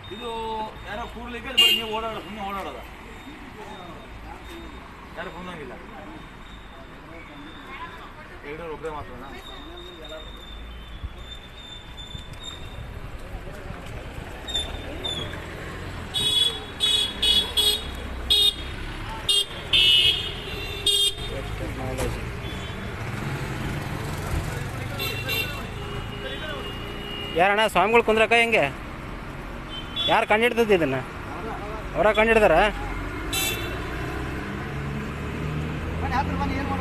ಇದು ಯಾರೋ ಕೂಡ್ಲಿಕ್ಕೆ ಬರೀ ನೀವು ಓಡಾಡೋದು ಸುಮ್ಮನೆ ಓಡಾಡೋದ ಯಾರು ಕುಂದಂಗಿಲ್ಲ ಎರಡು ಒಬ್ಬರೇ ಮಾತ್ರನಾ ಟೆಕ್ನಾಲಜಿ ಯಾರಣ್ಣ ಸ್ವಾಮಿಗಳು ಕುಂದ್ರಕ್ಕ ಹೆಂಗೆ ಯಾರು ಕಂಡಿಡ್ತದ್ದು ಇದನ್ನು ಅವರ ಕಂಡಿಡ್ದಾರ ಬನ್ನಿ ಹತ್ರ ಬನ್ನಿ ಏನು